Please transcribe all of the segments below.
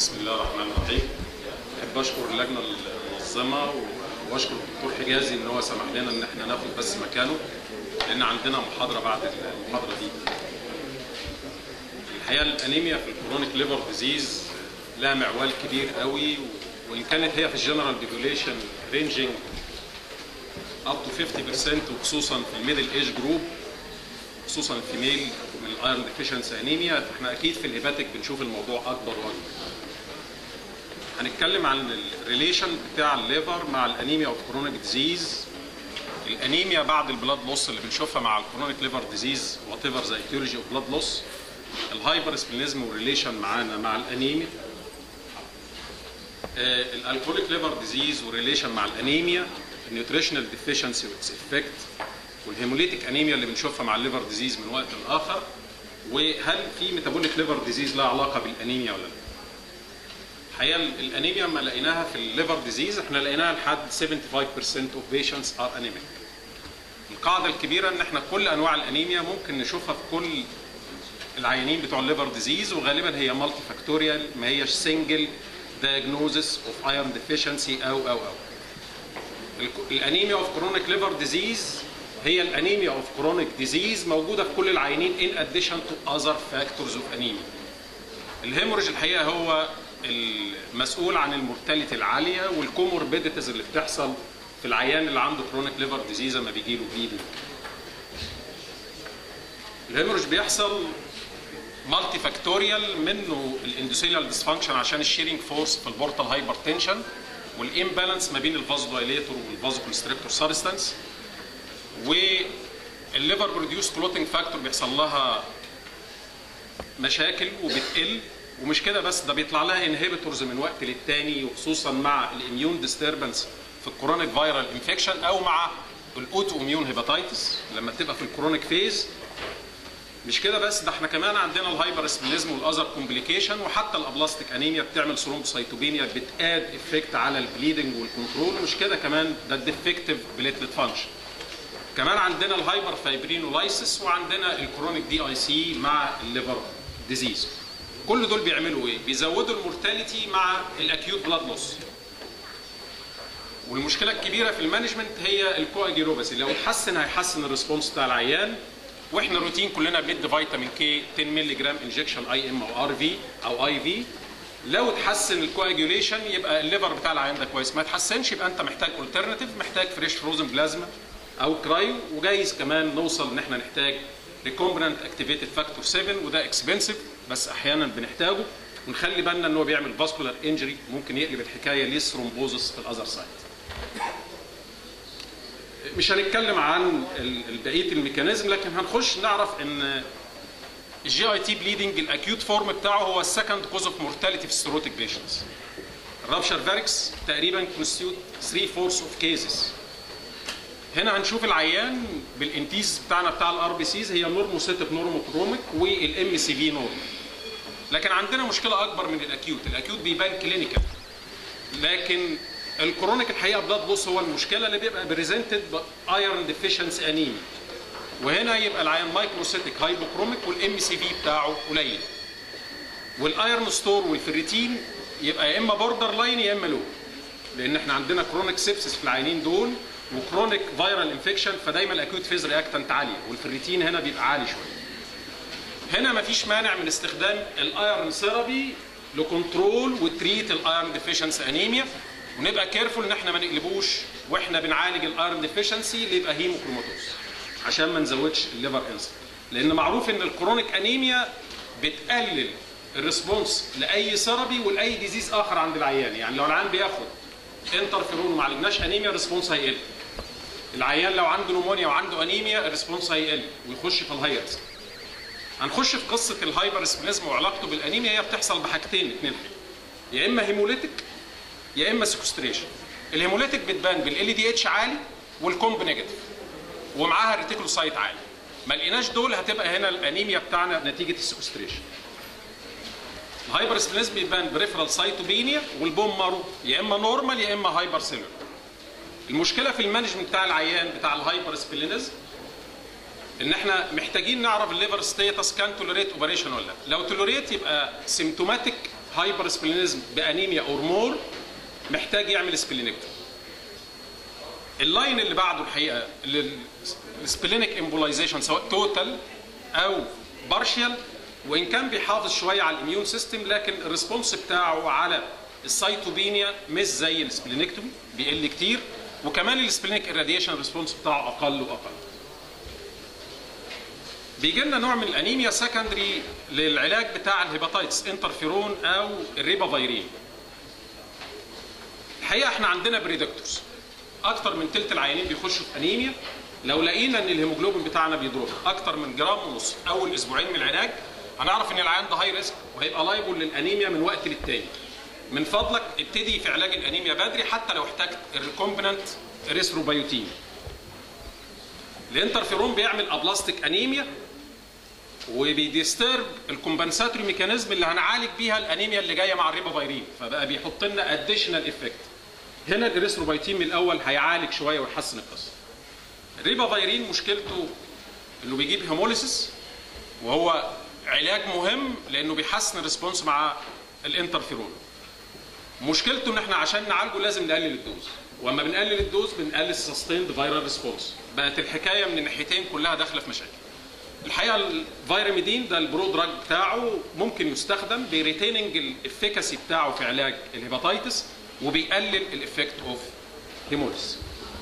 بسم الله الرحمن الرحيم احب اشكر اللجنه المنظمه واشكر الدكتور حجازي ان هو سمح لنا ان احنا ناخد بس مكانه لان عندنا محاضره بعد المحاضره دي الحقيقه الانيميا في الكرونيك ليفر ديزيز لها معوال كبير قوي وان كانت هي في الجنرال بيبوليشن رينجينج اب تو 50% وخصوصا في الميدل ايج جروب خصوصا الفيميل من الايرون ديفيشنسي انيميا فاحنا اكيد في الهيباتيك بنشوف الموضوع اكبر واكبر. هنتكلم عن الريليشن بتاع الليفر مع الانيميا اوف كرونيك ديزيز الانيميا بعد البلاد لوس اللي بنشوفها مع الكرونيك ليفر ديزيز وات ايفر زي ايتيولوجي اوف بلاد لوس الهايبر سبلينيزم والريليشن معانا مع الانيميا آه الالكوليك ليفر ديزيز والريليشن مع الانيميا النيوتريشنال ديفيشنسي واتس افكت والهيموليتيك انيميا اللي بنشوفها مع الليفر ديزيز من وقت لاخر وهل في ميتابوليك ليفر ديزيز لها علاقه بالانيميا ولا لا؟ الحقيقه الانيميا لما لقيناها في الليفر ديزيز احنا لقيناها لحد 75% اوف بيشنتس ار انيميك. القاعده الكبيره ان احنا كل انواع الانيميا ممكن نشوفها في كل العيانين بتوع الليفر ديزيز وغالبا هي مالتي فاكتوريال ما هيش سنجل دايجنوزس اوف ايرون ديفيشنسي او او او. الانيميا اوف كرونيك ليفر ديزيز هي الانيميا اوف كرونيك ديزيز موجوده في كل العيانين ان اديشن تو اذر فاكتورز اوف انيميا. الهيموريج الحقيقه هو المسؤول عن المورتاليتي العاليه والكوموربيديتيز اللي بتحصل في العيان اللي عنده كرونيك ليفر ديزيز لما بيجي له بليدنج. الهيموريج بيحصل مالتي فاكتوريال منه الاندوثيليال ديسفانكشن عشان الشيرنج فورس في البورتال هايبرتنشن والامبالانس ما بين الفازو دايليتور والفازو كونستريكتور سبستانس والليفر بروديوس كلوتنج فاكتور بيحصل لها مشاكل وبتقل ومش كده بس ده بيطلع لها انهبيتورز من وقت للتاني وخصوصا مع الاميون ديستربنس في الكرونيك فايرال انفكشن او مع الاوتو اميون هيباتيتس لما تبقى في الكرونيك فيز مش كده بس ده احنا كمان عندنا الهايبر اسبليزم والاذر كومبليكيشن وحتى الابلاستيك انيميا بتعمل ثرومبوسايتوبينيا بتاد افكت على البليدنج والكنترول ومش كده كمان ده الديفكتيف بليتلت فانكشن كمان عندنا الهايبر فايبرينولايسيس وعندنا الكرونيك دي اي سي مع الليفر ديزيز كل دول بيعملوا ايه بيزودوا المورتاليتي مع الاكيوت بلاد لوس والمشكله الكبيره في المانجمنت هي الكواجيروباسي لو اتحسن هيحسن الريسبونس بتاع العيان واحنا روتين كلنا بندي فيتامين كي 10 مللي جرام انجكشن اي ام او ار في او اي في لو اتحسن الكواجيوليشن يبقى الليفر بتاع العيان ده كويس ما اتحسنش يبقى انت محتاج الترناتيف محتاج فريش فروزن بلازما او كرايو وجايز كمان نوصل ان احنا نحتاج ريكومبننت اكتيفيتد فاكتور 7 وده اكسبنسيف بس احيانا بنحتاجه ونخلي بالنا ان هو بيعمل فاسكولار انجري ممكن يقلب الحكايه لثرومبوزس في الاذر سايد. مش هنتكلم عن بقيه الميكانيزم لكن هنخش نعرف ان الجي اي تي بليدنج الاكيوت فورم بتاعه هو السكند كوز اوف مورتاليتي في ستروتيك بيشنتس. الرابشر فاركس تقريبا كونستيوت 3 فورس اوف كيسز هنا هنشوف العيان بالانتيز بتاعنا بتاع الار بي سيز هي نورموسيتيك نورموكروميك والام سي في نورم لكن عندنا مشكله اكبر من الاكيوت الاكيوت بيبان كلينيكال لكن الكرونيك الحقيقه بلاد بوس هو المشكله اللي بيبقى بريزنتد بايرون ديفيشنسي انيميا وهنا يبقى العيان مايكروسيتيك هايبوكروميك والام سي في بتاعه قليل والايرون ستور والفريتين يبقى يا اما بوردر لاين يا اما لو لان احنا عندنا كرونيك سيبسس في العينين دول وكرونيك فايرال انفكشن فدايما الاكيوت فيز رياكتنت عاليه والفريتين هنا بيبقى عالي شويه. هنا مفيش مانع من استخدام الايرون ثيرابي لكنترول وتريت الايرون ديفيشنسي انيميا ونبقى كيرفول ان احنا ما نقلبوش واحنا بنعالج الايرون ديفيشنسي اللي يبقى هيموكروماتوز عشان ما نزودش الليفر انسل لان معروف ان الكرونيك انيميا بتقلل الريسبونس لاي ثيرابي ولاي ديزيز اخر عند العيان يعني لو العيان بياخد انترفيرون وما عالجناش انيميا الريسبونس هيقل العيان لو عنده نمونيا وعنده انيميا الريسبونس هيقل ويخش في الهايرز هنخش في قصه الهايبر سبليزم وعلاقته بالانيميا هي بتحصل بحاجتين اثنين يا اما هيموليتيك يا اما سيكوستريشن الهيموليتيك بتبان بالال دي اتش عالي والكومب نيجاتيف ومعاها الريتيكولوسايت عالي ما لقيناش دول هتبقى هنا الانيميا بتاعنا نتيجه السيكوستريشن الهايبر سبليزم بيبان بريفرال سايتوبينيا والبوم مارو يا اما نورمال يا اما هايبر سيلر المشكله في المانجمنت بتاع العيان بتاع الهايبر سبلينيزم ان احنا محتاجين نعرف الليفر ستيتس كان توليريت اوبريشن ولا لا لو توليريت يبقى سيمتوماتيك هايبر سبلينيزم بانيميا اور مور محتاج يعمل سبلينكتومي اللاين اللي بعده الحقيقه السبلينيك امبولايزيشن سواء توتال او بارشال وان كان بيحافظ شويه على الاميون سيستم لكن الريسبونس بتاعه على السيتوبينيا مش زي السبلينكتومي بيقل كتير وكمان السبلينيك الراديشن ريسبونس بتاعه اقل واقل بيجي لنا نوع من الانيميا سكندري للعلاج بتاع الهيباتايتس انترفيرون او الريبافيرين الحقيقه احنا عندنا بريدكتورز اكتر من ثلث العيانين بيخشوا في انيميا لو لقينا ان الهيموجلوبين بتاعنا بيضرب اكتر من جرام ونص اول اسبوعين من العلاج هنعرف ان العيان ده هاي ريسك وهيبقى لايبل للانيميا من وقت للتاني من فضلك ابتدي في علاج الانيميا بدري حتى لو احتجت الريكومبننت اريثروبيوتين الانترفيرون بيعمل ابلاستيك انيميا وبيديسترب الكومبنساتوري ميكانيزم اللي هنعالج بيها الانيميا اللي جايه مع الريبافيرين فبقى بيحط لنا اديشنال افكت هنا الاريثروبيوتين من الاول هيعالج شويه ويحسن القصه الريبافيرين مشكلته انه بيجيب هيموليسيس وهو علاج مهم لانه بيحسن الريسبونس مع الانترفيرون مشكلته ان احنا عشان نعالجه لازم نقلل الدوز واما بنقلل الدوز بنقلل السستيند فيرال ريسبونس بقت الحكايه من الناحيتين كلها داخله في مشاكل الحقيقه الفيراميدين ده البرو دراج بتاعه ممكن يستخدم بريتيننج الافيكاسي بتاعه في علاج الهيباتيتس وبيقلل الافكت اوف هيموليس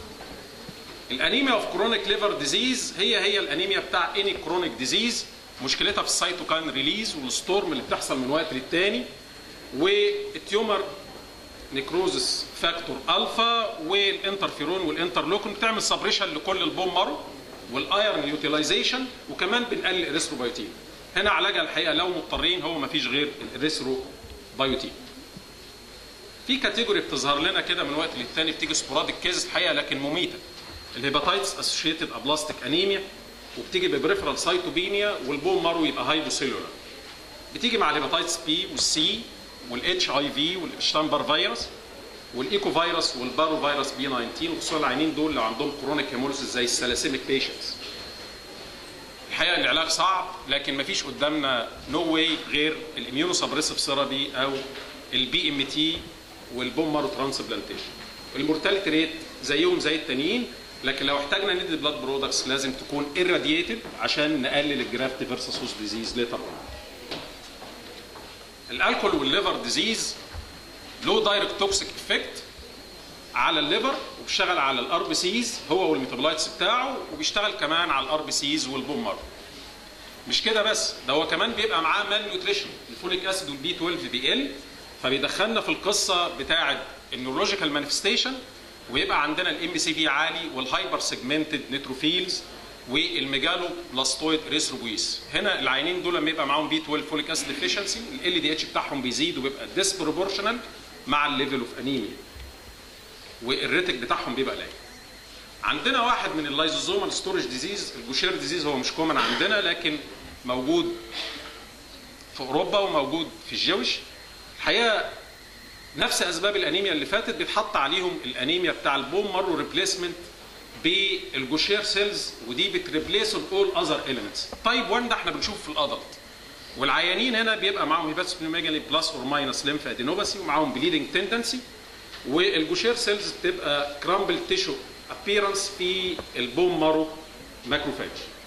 الانيميا اوف كرونيك ليفر ديزيز هي هي الانيميا بتاع اني كرونيك ديزيز مشكلتها في السيتوكاين ريليز والستورم اللي بتحصل من وقت للتاني والتيومر نيكروزس فاكتور الفا والانترفيرون والانترلوكين بتعمل سبريشن لكل البون مارو والايرن يوتيلايزيشن وكمان بنقلل الاريثروبيوتين هنا علاجها الحقيقه لو مضطرين هو ما فيش غير الاريثروبيوتين في كاتيجوري بتظهر لنا كده من وقت للتاني بتيجي سبوراديك كيزز الحقيقه لكن مميته الهيباتايتس اسوشيتد ابلاستيك انيميا وبتيجي ببريفرال سايتوبينيا والبون مارو يبقى هايبوسيلولار بتيجي مع الهيباتايتس بي والسي والاتش اي في والشتامبر فيروس والايكو فيروس والبارو فيروس بي 19 وخصوصا العينين دول لو عندهم كرونيك هيموليسيس زي السلاسيميك بيشنتس الحقيقه العلاج صعب لكن مفيش قدامنا نو no واي غير الاميونو سبريسيف ثيرابي او البي ام تي والبون مارو ترانسبلانتيشن المورتاليتي ريت زيهم زي التانيين لكن لو احتاجنا ندي بلاد برودكتس لازم تكون irradiated عشان نقلل الجرافت فيرسس هوست ديزيز ليتر اون الالكول والليفر ديزيز له دايركت توكسيك افكت على الليفر وبيشتغل على الار بي سيز هو والميتابولايتس بتاعه وبيشتغل كمان على الار بي سيز والبون مارو مش كده بس ده هو كمان بيبقى معاه مان نيوتريشن الفوليك اسيد والبي 12 بيقل فبيدخلنا في القصه بتاعه النيورولوجيكال مانيفستيشن ويبقى عندنا الام سي في عالي والهايبر سيجمنتد نيتروفيلز والميجالو بلاستويد ريثروبويس هنا العينين دول لما يبقى معاهم بي 12 فوليك اسيد ديفيشنسي ال دي اتش بتاعهم بيزيد وبيبقى ديسبروبورشنال مع الليفل اوف انيميا والريتك بتاعهم بيبقى قليل عندنا واحد من اللايزوزومال ستورج ديزيز الجوشير ديزيز هو مش كومن عندنا لكن موجود في اوروبا وموجود في الجوش الحقيقه نفس اسباب الانيميا اللي فاتت بيتحط عليهم الانيميا بتاع البون مارو ريبليسمنت بالجوشير سيلز ودي بتريبليس اول اذر اليمنتس تايب 1 ده احنا بنشوفه في الادلت والعيانين هنا بيبقى معاهم هيباتوسبليميجالي بلس اور ماينس ليمف ادينوباسي ومعاهم بليدنج تندنسي والجوشير سيلز بتبقى كرامبل تيشو ابييرنس في البون مارو ماكروفاج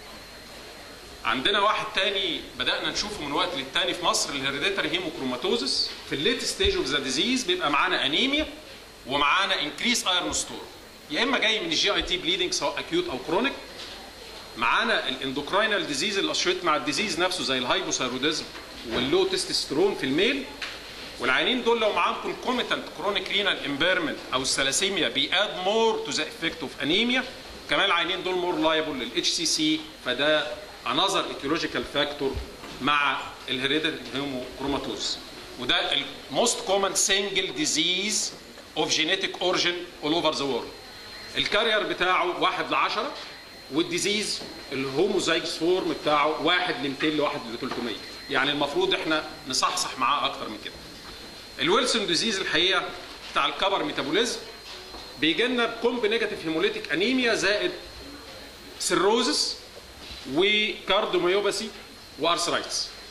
عندنا واحد تاني بدانا نشوفه من وقت للتاني في مصر الهيريديتري هيموكروماتوزس في الليت ستيج اوف ذا ديزيز بيبقى معانا انيميا ومعانا انكريس ايرون ستور يا اما جاي من الجي اي تي بليدنج سواء اكيوت او كرونيك معانا الاندوكراينال ديزيز اللي اسوشيت مع الديزيز نفسه زي الهايبوثايروديزم واللو تستوستيرون في الميل والعينين دول لو معاهم كونكوميتنت كرونيك رينال امبيرمنت او الثلاسيميا بياد مور تو ذا افكت اوف انيميا كمان العينين دول مور لايبل للاتش سي سي فده انذر ايتيولوجيكال فاكتور مع الهيريديتري هيموكروماتوز وده الموست كومن سنجل ديزيز اوف جينيتيك اوريجين اول اوفر ذا وورلد الكارير بتاعه 1 ل 10 والديزيز الهوموزايجس فورم بتاعه 1 ل 200 ل 1 ل 300 يعني المفروض احنا نصحصح معاه اكتر من كده الويلسون ديزيز الحقيقه بتاع الكبر ميتابوليزم بيجي لنا بكومب نيجاتيف هيموليتيك انيميا زائد سيروزس وكاردوميوباثي وارثرايتس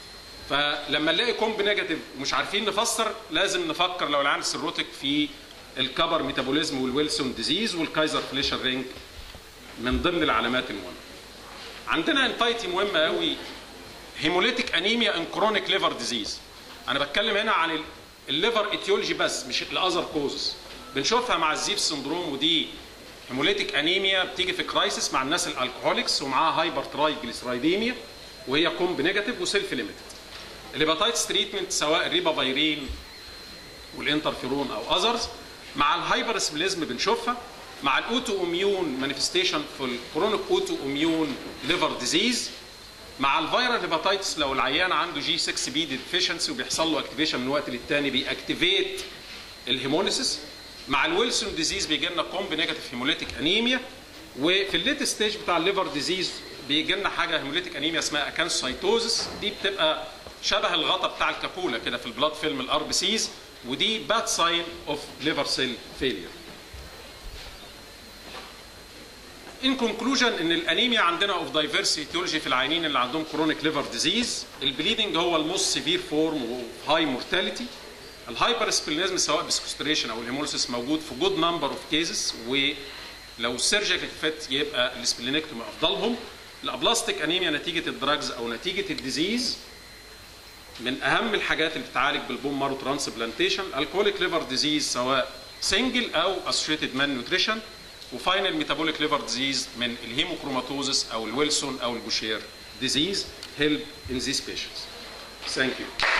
فلما نلاقي كومب نيجاتيف ومش عارفين نفسر لازم نفكر لو العيان سيروتك في الكبر ميتابوليزم والويلسون ديزيز والكايزر فليشر رينج من ضمن العلامات المهمه. عندنا انتايتي مهمه قوي هيموليتيك انيميا ان كرونيك ليفر ديزيز. انا بتكلم هنا عن الليفر اتيولوجي بس مش الاذر كوزز. بنشوفها مع الزيف سندروم ودي هيموليتيك انيميا بتيجي في كرايسيس مع الناس الالكهوليكس ومعاها هايبر ترايجليسرايديميا وهي كومب نيجاتيف وسيلف ليميتد. الهيباتايتس تريتمنت سواء الريبافيرين والانترفيرون او اذرز مع الهايبر سبليزم بنشوفها مع الاوتو اميون مانيفستيشن في الكرونيك اوتو اميون ليفر ديزيز مع الفيرال هيباتايتس لو العيان عنده جي 6 بي ديفيشنسي وبيحصل له اكتيفيشن من وقت للتاني بيأكتيفيت الهيموليسيس مع الويلسون ديزيز بيجي لنا كومب نيجاتيف هيموليتيك انيميا وفي الليت ستيج بتاع الليفر ديزيز بيجي لنا حاجه هيموليتيك انيميا اسمها اكانسايتوزس دي بتبقى شبه الغطا بتاع الكابولا كده في البلاد فيلم الار بي سيز ودي باد ساين اوف ليفر سيل فيلير ان كونكلوجن ان الانيميا عندنا اوف دايفيرس ايتيولوجي في العيانين اللي عندهم كرونيك ليفر ديزيز البليدنج هو الموست سيفير فورم وهاي مورتاليتي الهايبر سبلينيزم سواء بسكوستريشن او الهيموليسيس موجود في جود نمبر اوف كيسز ولو السيرجيكال فيت يبقى السبلينكتومي افضلهم الابلاستيك انيميا نتيجه الدراجز او نتيجه الديزيز من اهم الحاجات اللي بتتعالج بالبون مارو ترانسبلانتيشن الكوليك ليفر ديزيز سواء سنجل او اسوشيتد مان نوتريشن وفاينل ميتابوليك ليفر ديزيز من الهيموكروماتوزس او الويلسون او البوشير ديزيز هيلب ان ذيس بيشنتس ثانك يو